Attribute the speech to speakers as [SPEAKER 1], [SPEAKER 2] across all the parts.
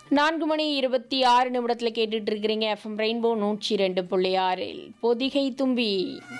[SPEAKER 1] நான்கு மணி இருபத்தி ஆறு நிமிடத்தில் கேட்டுட்டு இருக்கிறீங்க எஃப்எம் ரெயின்போ நூற்றி ரெண்டு புள்ளி ஆறில் பொதிகை தும்பி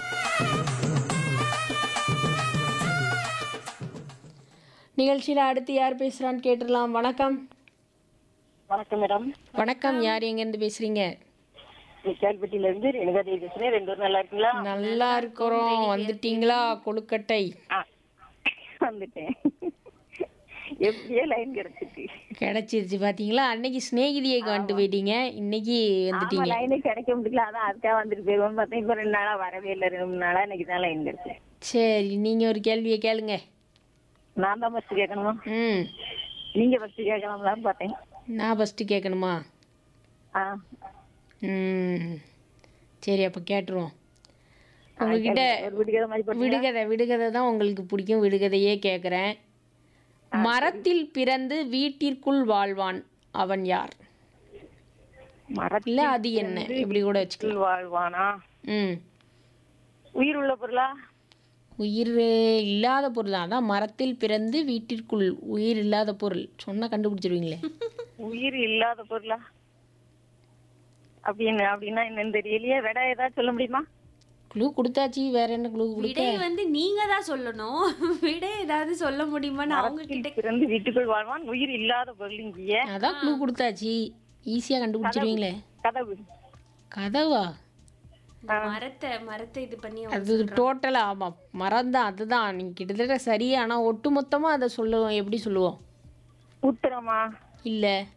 [SPEAKER 1] நிகழ்ச்சியில் அடுத்து யார் பேசுகிறான்னு கேட்டுடலாம் வணக்கம்
[SPEAKER 2] வணக்கம் மேடம்
[SPEAKER 1] வணக்கம் யார் எங்கேருந்து பேசுகிறீங்க
[SPEAKER 2] கேள்விப்பட்டியில இருந்து ரேணுகா தேவி பேசுறேன் ரெண்டு பேரும் நல்லா இருக்கீங்களா
[SPEAKER 1] நல்லா இருக்கிறோம் வந்துட்டீங்களா கொழுக்கட்டை
[SPEAKER 2] ஆ, வந்துட்டேன் எப்படியே லைன் கிடைச்சிட்டு
[SPEAKER 1] கிடைச்சிருச்சு பார்த்தீங்களா அன்னைக்கு சிநேகிதியை வந்துட்டு போயிட்டீங்க இன்னைக்கு
[SPEAKER 2] ஆமா
[SPEAKER 1] வந்துட்டீங்க
[SPEAKER 2] லைனே கிடைக்க முடியல அதான் அதுக்காக வந்துட்டு போயிருவோம் பார்த்தேன் இப்போ ரெண்டு நாளா வரவே இல்லை ரெண்டு மூணு நாளா இன்னைக்கு தான் லைன் கிடைச்சு
[SPEAKER 1] சரி நீங்கள் ஒரு கேள்வியை கேளுங்க
[SPEAKER 2] நான் தான் ஃபர்ஸ்ட் கேட்கணுமா
[SPEAKER 1] ம்
[SPEAKER 2] நீங்க ஃபர்ஸ்ட் கேட்கலாம்லான்னு பார்த்தேன்
[SPEAKER 1] நான் ஃபஸ்ட்டு கேட்கணுமா
[SPEAKER 2] ஆ
[SPEAKER 1] ம் சரி அப்போ கேட்டுருவோம் உங்ககிட்ட
[SPEAKER 2] ஒரு விடுகிற மாதிரி போட்டு
[SPEAKER 1] விடுகதை விடுகதை தான் உங்களுக்கு பிடிக்கும் விடுகதையே கேட்குறேன் மரத்தில் பிறந்து வீட்டிற்குள் வாழ்வான் அவன் யார்
[SPEAKER 2] மரத்தில்
[SPEAKER 1] இல்லை அது என்ன இப்படி கூட வச்சுக்கலாம்
[SPEAKER 2] வாழ்வானா
[SPEAKER 1] ம்
[SPEAKER 2] உயிர் உள்ள பொருளா
[SPEAKER 1] உயிர் இல்லாத பொருள் தான் அதான் மரத்தில் பிறந்து வீட்டிற்குள் உயிர் இல்லாத பொருள் சொன்னால் கண்டுபிடிச்சிருவீங்களே
[SPEAKER 2] உயிர் இல்லாத பொருளா அப்படின்னு அப்படின்னா என்னன்னு தெரியலையே விட ஏதாவது சொல்ல முடியுமா
[SPEAKER 1] க்ளூ கொடுத்தாச்சு வேற என்ன க்ளூ கொடுக்க
[SPEAKER 3] விடை வந்து நீங்க தான் சொல்லணும் விடை ஏதாவது சொல்ல முடியுமான்னு அவங்க கிட்ட
[SPEAKER 2] பிறந்து வீட்டுக்குள் வாழ்வான் உயிர் இல்லாத பொருள் இங்கேயே
[SPEAKER 1] அதான் க்ளூ கொடுத்தாச்சு ஈஸியாக கண்டுபிடிச்சிருவீங்களே
[SPEAKER 2] கதவு
[SPEAKER 1] கதவா
[SPEAKER 3] மரத்தை மரத்தை இது பண்ணி
[SPEAKER 1] அது டோட்டலாக ஆமாம் மரம் தான் அதுதான் நீங்கள் கிட்டத்தட்ட சரி ஆனால் ஒட்டு மொத்தமாக அதை சொல்லுவோம் எப்படி சொல்லுவோம்
[SPEAKER 2] உத்தரமா
[SPEAKER 1] இல்லை